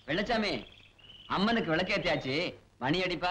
வெள்ளச்சாமி அம்மனுக்கு விளக்கேத்தியாச்சு மணி அடிப்பா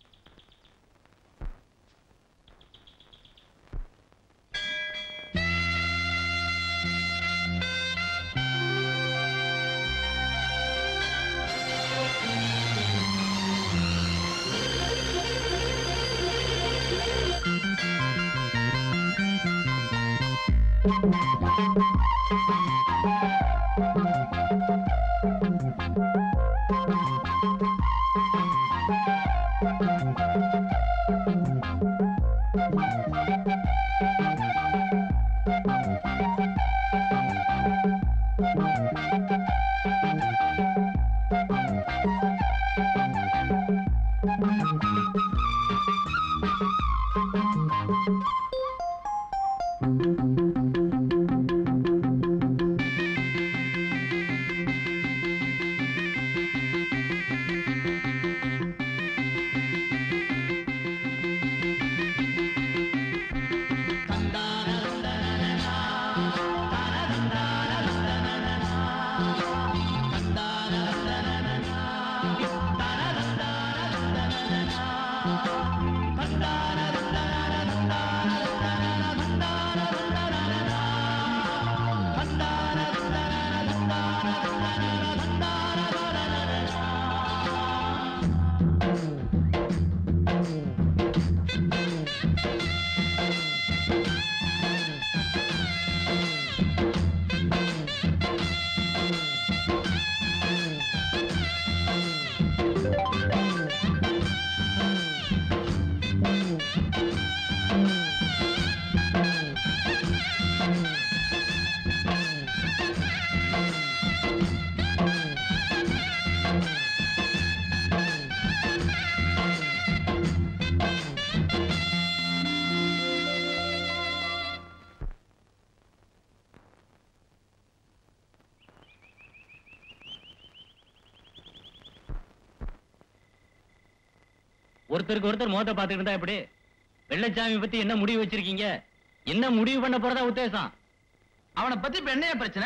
ஒருத்தருக்கு ஒருத்தர் முகத்தை பார்த்துட்டு இருந்தா எப்படி வெள்ளச்சாமி பத்தி என்ன முடிவு வச்சிருக்கீங்க என்ன முடிவு பண்ண போறதா உத்தேசம் அவனை பத்தி இப்ப என்ன பிரச்சனை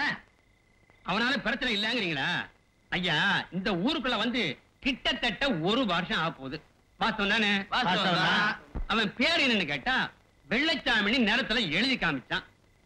அவனால பிரச்சனை இல்லங்கிறீங்களா ஐயா இந்த ஊருக்குள்ள வந்து கிட்டத்தட்ட ஒரு வருஷம் ஆக போகுது வாஸ்தவம் தானே வாஸ்தவம் தான். அவன் பேர் என்னன்னு கேட்டா வெள்ளச்சாமினி நேரத்துல எழுதி காமிச்சான்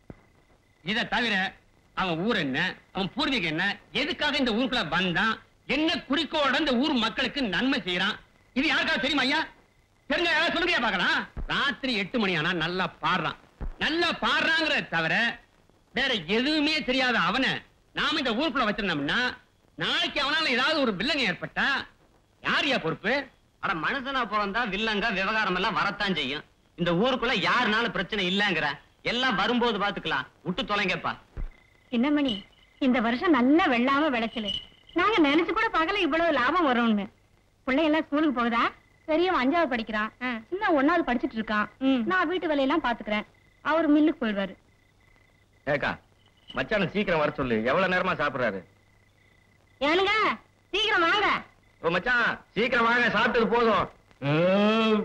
இத தவிர அவன் ஊர் என்ன அவன் பூர்வீகம் என்ன எதுக்காக இந்த ஊருக்குள்ள வந்தான் என்ன குறிக்கோட இந்த ஊர் மக்களுக்கு நன்மை செய்யறான் இது யாருக்காவது தெரியுமா ஐயா தெரிஞ்ச யாராவது சொல்லுங்க பார்க்கலாம் ராத்திரி எட்டு மணி ஆனா நல்லா பாடுறான் நல்லா பாடுறாங்கிறத தவிர வேற எதுவுமே தெரியாத அவனை நாம இந்த ஊருக்குள்ள வச்சிருந்தோம்னா நாளைக்கு அவனால ஏதாவது ஒரு வில்லங்க ஏற்பட்டா யார் யா பொறுப்பு அட மனுஷனா பிறந்தா வில்லங்க விவகாரம் எல்லாம் வரத்தான் செய்யும் இந்த ஊருக்குள்ள யாருனால பிரச்சனை இல்லங்கிற எல்லாம் வரும்போது பாத்துக்கலாம் விட்டு தொலைங்கப்பா என்ன மணி இந்த வருஷம் நல்லா வெள்ளாம விளைச்சலு நாங்க நினைச்சு கூட பார்க்கல இவ்வளவு லாபம் வரும்னு பிள்ளையெல்லாம் ஸ்கூலுக்கு போகுதா பெரியவன் அஞ்சாவது படிக்கிறான் இன்னும் ஒன்னாவது படிச்சிட்டு இருக்கான் நான் வீட்டு வேலையெல்லாம் பாத்துக்கிறேன் அவர் மில்லுக்கு போயிடுவாரு ஏக்கா மச்சான சீக்கிரம் வர சொல்லு எவ்வளவு நேரமா சாப்பிடுறாரு ஏனுங்க சீக்கிரம் வாங்க ஓ மச்சான் சீக்கிரம் வாங்க சாப்பிட்டது போதும்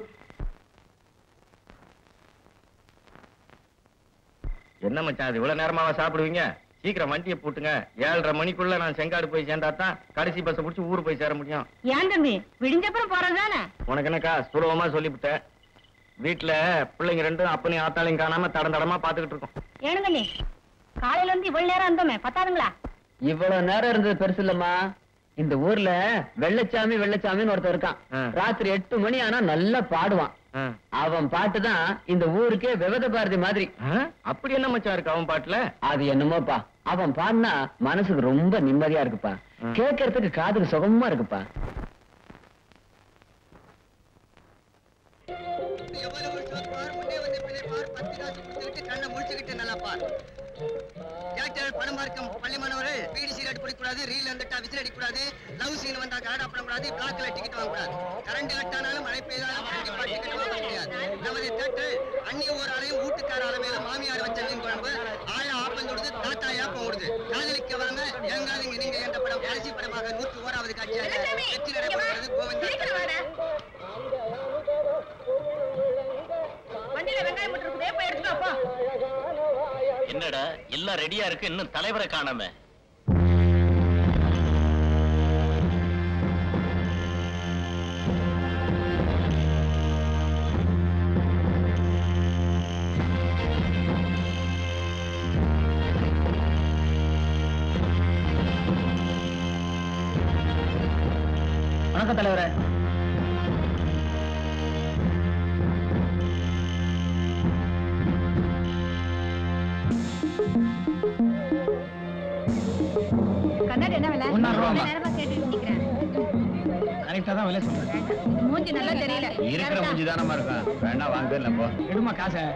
என்ன மச்சான் அது இவ்வளவு நேரமாவா சாப்பிடுவீங்க சீக்கிரம் வண்டியை பூட்டுங்க ஏழரை மணிக்குள்ள நான் செங்காடு போய் சேர்ந்தா தான் கடைசி பஸ் பிடிச்சி ஊர் போய் சேர முடியும் ஏன் தம்பி விடிஞ்சப்புறம் போறதுதானே உனக்கு என்னக்கா சுலபமா சொல்லிவிட்டேன் வீட்டுல பிள்ளைங்க ரெண்டும் அப்பனையும் ஆத்தாளையும் காணாம தடம் தடமா பாத்துக்கிட்டு இருக்கோம் ஏனுங்க நீ காலையில இருந்து இவ்வளவு நேரம் இருந்தோமே பத்தாதுங்களா இவ்வளவு நேரம் இருந்தது பெருசு இல்லம்மா இந்த ஊர்ல வெள்ளச்சாமி வெள்ளச்சாமின்னு ஒருத்தன் இருக்கான் ஆ. ராத்திரி எட்டு மணி ஆனா நல்லா பாடுவான் ஆ. அவன் பாட்டு தான் இந்த ஊருக்கே விவத பாரதி மாதிரி ஆ? அப்படி என்ன மச்சான் இருக்கு அவன் பாட்டுல அது என்னமோப்பா அவன் பாடினா மனசுக்கு ரொம்ப நிம்மதியா இருக்குப்பா ம். கேட்கறதுக்கு காதுக்கு சுகமா இருக்குப்பா எவ்வளவு சோத்துவார் முன்னே வந்து பிழைப்பார் பத்து காசு கொடுத்துக்கிட்டு கண்ணை முழிச்சுக்கிட்டு நல்லா பார் தியேட்டர் படம் பார்க்கும் பள்ளி மாணவர்கள் பீடி சிகரெட் பிடிக்கூடாது ரீல் வந்துட்டா விசில் அடிக்கூடாது லவ் சீன் வந்தா கரடா பண்ணக்கூடாது பிளாக்ல டிக்கெட் வாங்கக்கூடாது கரண்ட் கட்டானாலும் மழை பெய்தாலும் கண்டிப்பா டிக்கெட் வாங்க முடியாது நமது தேட்டர் அந்நிய ஒரு ஆளையும் வீட்டுக்கார ஆளை மேல மாமியார் வச்ச மீன் குழம்பு ஆயா ஆப்பம் தொடுது தாத்தா ஏப்பம் ஓடுது காதலிக்க வாங்க எங்காதீங்க நீங்க என்ற படம் கடைசி படமாக நூற்றி ஓராவது காட்சியாக வெற்றி நடைபெறுகிறது கோவிந்தா வண்டியில வெங்காயம் மட்டும் இருக்குதே போய் எடுத்துட்டு வா, போ என்னடா எல்லாம் ரெடியா இருக்கு இன்னும் தலைவரை காணாம வணக்கம் தலைவரே கண்ணாடி என்ன விலை ஒண்ணாயிரம் ரூபாம்மா. நேரமா கேட்டுட்டு நிக்கிறேன் கரெக்டா தான் விலை சொல்றேன் மூஞ்சி நல்லா தெரியல இருக்கிற மூஞ்சி தானமா இருக்கும் வேணா வாங்க இல்ல போ எடுமா காசை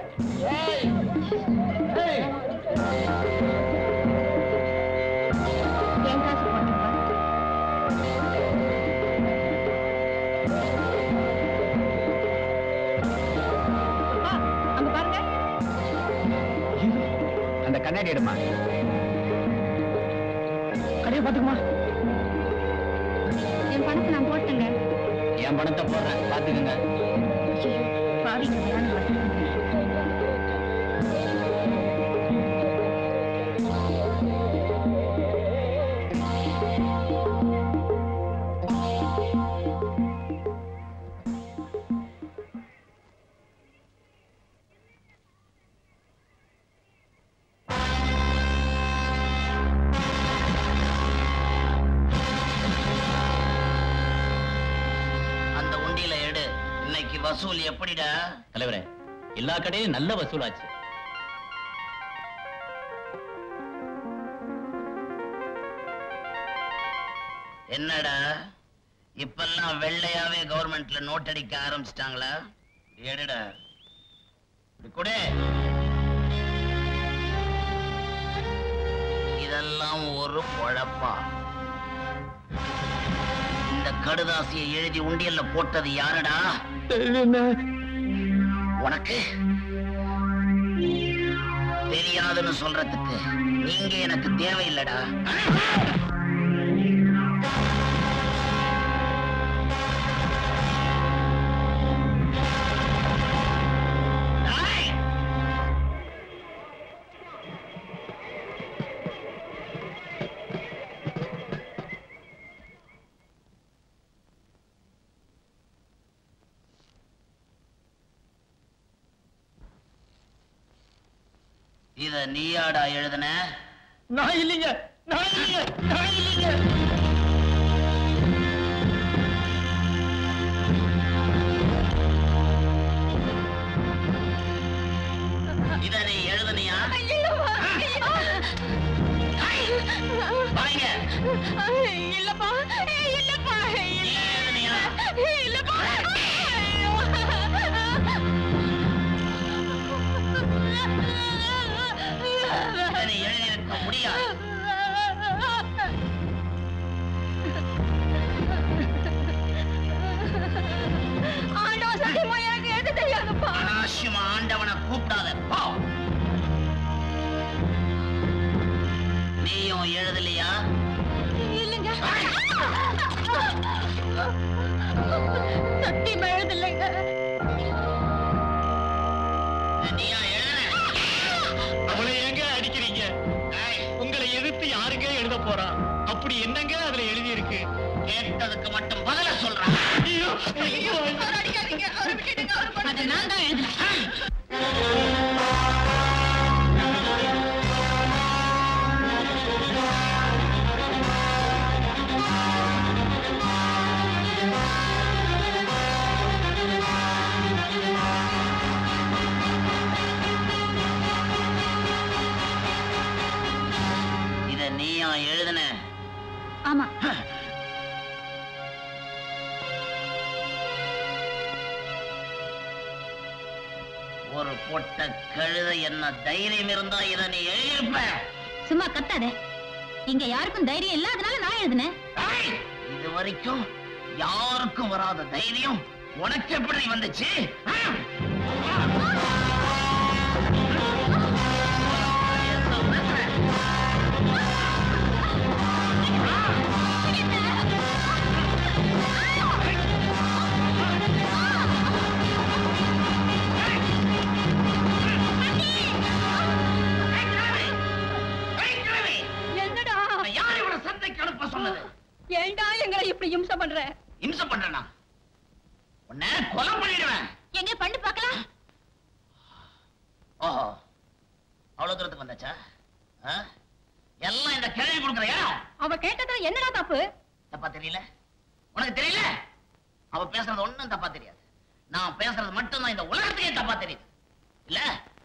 என் காசு போட்டுப்பா அப்பா, அங்க பாருங்க அந்த கண்ணாடி எடுமா கடையை பாத்துக்குமா என் பணத்தை நான் போட்டேங்க என் பணத்தை போடுறேன் பாத்துக்கங்க பாவிங்க வேணாம் பாத்துக்கோங்க. அந்த உண்டியில எடு இன்னைக்கு வசூல் எப்படிடா தலைவரே எல்லா கடையும் நல்ல வசூலாச்சு என்னடா இப்பெல்லாம் வெள்ளையாவே கவர்மெண்ட்ல நோட் அடிக்க ஆரம்பிச்சிட்டாங்களா எடுடா இப்படி கொடு இதெல்லாம் ஒரு பொழப்பா இந்த கடுதாசியை எழுதி உண்டியல்ல போட்டது யாருடா உனக்கு தெரியாதுன்னு சொல்றதுக்கு நீங்க எனக்கு தேவையில்லடா டேய்! இத நீயாடா எழுதுன நான் இல்லைங்க நான் இல்லைங்க நான் இல்லைங்க இத நீ எழுதுனியா பாருங்க இல்லப்பா இல்லப்பா நீ எழுதுனியா இல்லப்பா இத நீ எழுதியிருக்க முடியாது ஆண்டவ சத்தியமா எனக்கு எது தெரியாதுப்பா அனாவசியமா ஆண்டவனை கூப்பிடாத போ நீயும் எழுதலையா இல்லைங்க சத்தியமா எழுதலைங்க இத நீயா எழுதுன அவளை எங்க அடிக்கிறீங்க ஏய், உங்களை எதிர்த்து யாருங்க எழுத போறான் அப்படி என்னங்க அதுல எழுதி இருக்கு கேட்டதுக்கு மட்டும் பதில சொல்றான் அது நான் தான் எழுதுனேன் இத நீயா எழுதுன ஆமா ஒரு பொட்ட கழுத என்ன தைரியம் இருந்தா இத நீ எழுதியிருப்ப சும்மா கத்தாத இங்க யாருக்கும் தைரியம் இல்ல அதனால நான் எழுதுனேன் ஏய், இது வரைக்கும் யாருக்கும் வராத தைரியம் உனக்கு எப்படி வந்துச்சு ஆ? என்ன பேசுற? ஏய், கிழவி, என்னடா நான் யார் இவனை சந்தைக்கு அனுப்ப சொன்னது ஏண்டா எங்களை இப்படி இம்சை பண்ற இம்சை பண்றேனா உன்னை கொலை பண்ணிடுவேன் எங்க பண்ணு பார்க்கலாம் ஓஹோ அவ்வளவு தூரத்துக்கு வந்தாச்சா ஆ? எல்லாம் இந்த கிழவி கொடுக்குற இடம் அவ கேட்டதுல என்னடா தப்பு தப்பா தெரியல உனக்கு தெரியல அவ பேசுறது ஒண்ணும் தப்பா தெரியாது நான் பேசுறது மட்டும்தான் இந்த உலகத்துக்கே தப்பா தெரியுது இல்ல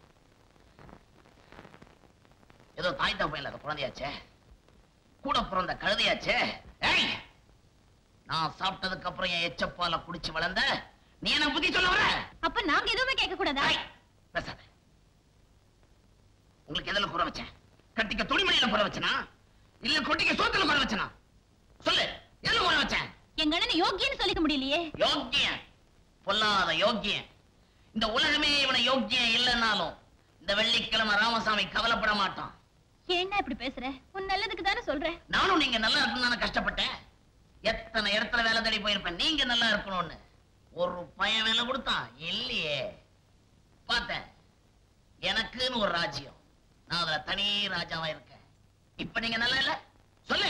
ஏதோ தாய் தப்ப இல்லாத குழந்தையாச்சே கூட பிறந்த கழுதையாச்சே ஏய் நான் சாப்பிட்டதுக்கு அப்புறம் என் எச்சப்பால குடிச்சு வளர்ந்த நீ என்ன புத்தி சொல்ல வர அப்ப நாங்க எதுவுமே கேட்க கூடாதா ஏய், பேசாத உங்களுக்கு எதுல குறை வச்சேன் கட்டிக்க துணிமணியில குறை வச்சனா இல்ல கொட்டிக்க சோத்துல குறை வச்சனா சொல்லு எதுல குறை வச்சேன் எங்க அண்ணனை யோக்கியன்னு சொல்லிக்க முடியலையே யோக்கியன் பொல்லாத யோக்கியன் இந்த உலகமே இவனை யோக்கியம் இல்லைன்னாலும் இந்த வெள்ளிக்கிழமை ராமசாமி கவலைப்பட மாட்டான் என்ன இப்படி பேசுற உன் நல்லதுக்கு தானே சொல்றேன் நானும் நீங்க நல்லா இருக்கணும்னு தானே கஷ்டப்பட்டேன் எத்தனை இடத்துல வேலை தேடி போயிருப்பேன் நீங்க நல்லா இருக்கணும்னு ஒரு பையன் வேலை கொடுத்தான் இல்லையே பார்த்தேன் எனக்குன்னு ஒரு ராஜ்யம் நான் அதுல தனி ராஜாவா இருக்கேன் இப்ப நீங்க நல்லா இல்ல சொல்லு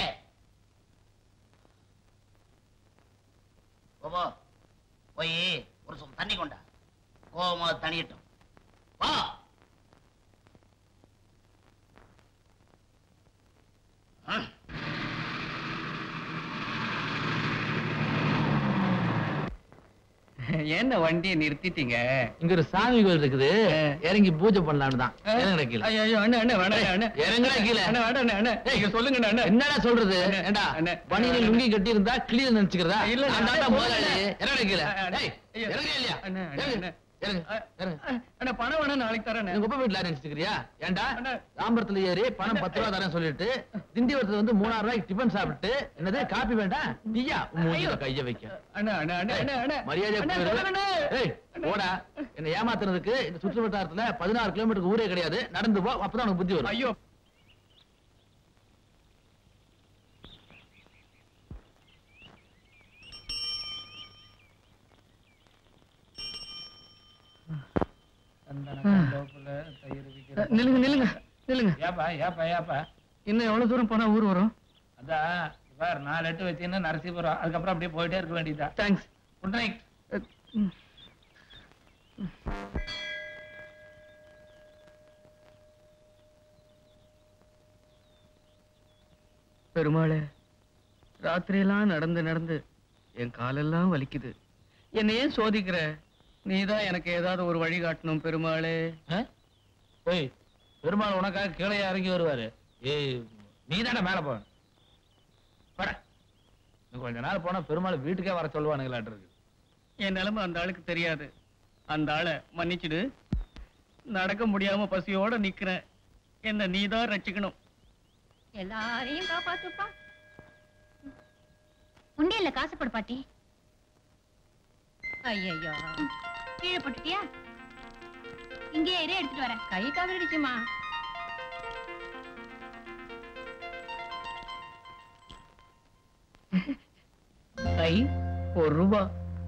ஓபோ போய் ஒரு சொல் தண்ணி கொண்டா கோவமா தனியட்டும் வா ஆ என்ன வண்டியை நிறுத்திட்டீங்க இங்க ஒரு சாமி கோயில் இருக்குது இறங்கி பூஜை பண்ணலாம்னு தான் இறங்குடா கீழே ஐயோ அண்ணே அண்ணே வேணாம் அண்ணே இறங்குடா கீழே அண்ணே வேண்டாம் அண்ணே அண்ணே நீங்க சொல்லுங்க அண்ணே என்னடா சொல்றது அண்ணே, ஏண்டா அண்ணே. பனியில லுங்கி கட்டி இருந்தா கிளியர் நினைச்சுக்கிறதா இல்ல, நான் தாண்டா அண்ணே, முதலாளி போகல. இறங்குடா கீழே அண்ணே, டேய், ஐயோ. இறங்குறியா இல்லையா அண்ணே, அண்ணே, இறங்கு, அண்ணே. இறங்கு, இறங்கு. அண்ணே பணம் வேணா நாளைக்கு தரேன் நீ குப்பை வீட்டுல நினைச்சுக்கிறியா ஏண்டா அண்ணே. தாம்பரத்துல ஏறி பணம் பத்து ரூபா தரேன் சொல்லிட்டு திண்டிவரத்துல வந்து மூணாயிரம் ரூபாய்க்கு டிபன் சாப்பிட்டு என்னது காப்பி வேண்டாம் நீயா மூஞ்சில கைய வைக்க அண்ணே அண்ணே அண்ணே அண்ணே அண்ணே மரியாதை அண்ணே, சொல்லுங்க அண்ணே. ஏய் போடா என்ன ஏமாத்துறதுக்கு இந்த சுற்று வட்டாரத்துல பதினாறு கிலோமீட்டருக்கு ஊரே கிடையாது நடந்து போ அப்பதான் உனக்கு புத்தி வரும் ஐயோ நில்லுங்க நில்லுங்க நில்லுங்க ஏப்பா ஏப்பா ஏப்பா இன்னும் எவ்வளவு தூரம் போனா ஊர் வரும் அதான் பார் நாலு எட்டு வச்சீங்கன்னா நரசிபுரம் அதுக்கப்புறம் அப்படியே போயிட்டே இருக்க வேண்டியதா தேங்க்ஸ் குட் நைட் பெருமாளே ராத்திரியெல்லாம் நடந்து நடந்து என் காலெல்லாம் வலிக்குது என்னை ஏன் சோதிக்கிற நீதான் எனக்கு ஏதாவது ஒரு வழி காட்டணும் பெருமாளே ஏய் பெருமாள் உனக்காக கீழே இறங்கி வருவாரு ஏய் நீ தானே மேல போ போட இன்னும் கொஞ்ச நாள் போனா பெருமாள் வீட்டுக்கே வர சொல்லுவானுங்களாட்டு இருக்கு என் நிலைமை அந்த ஆளுக்கு தெரியாது அந்த ஆளை மன்னிச்சிடு நடக்க முடியாம பசியோட நிக்கிறேன் என்ன நீதான் ரட்சிக்கணும் எல்லாரையும் காப்பாத்துப்பா உண்டியல்ல காசு போடு பாட்டி ஐயோ கீழே போட்டுட்டியா இங்கே இரு எடுத்துட்டு வரேன் கை தவறிடுச்சுமா ஐ ஒரு ரூபா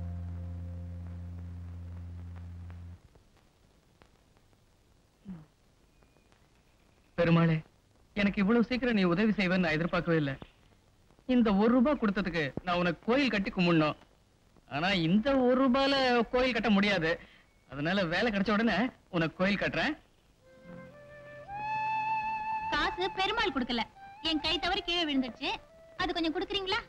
பெருமாளே எனக்கு இவ்வளவு சீக்கிரம் நீ உதவி செய்வேன்னு நான் எதிர்பார்க்கவே இல்லை இந்த ஒரு ரூபாய் கொடுத்ததுக்கு நான் உனக்கு கோயில் கட்டி கும்பிடணும் ஆனா இந்த ஒரு ரூபாயில கோயில் கட்ட முடியாது அதனால வேலை கிடைச்ச உடனே உனக்கு கோயில் கட்டுறேன் காசு பெருமாள் கொடுக்கல என் கை தவறி கீழே விழுந்துருச்சு அது கொஞ்சம் கொடுக்குறீங்களா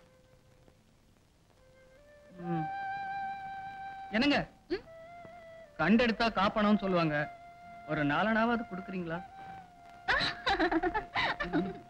ம். என்னங்க ம்? கண்டெடுத்தா காப்பணும்னு சொல்லுவாங்க ஒரு நாலனாவது கொடுக்குறீங்களா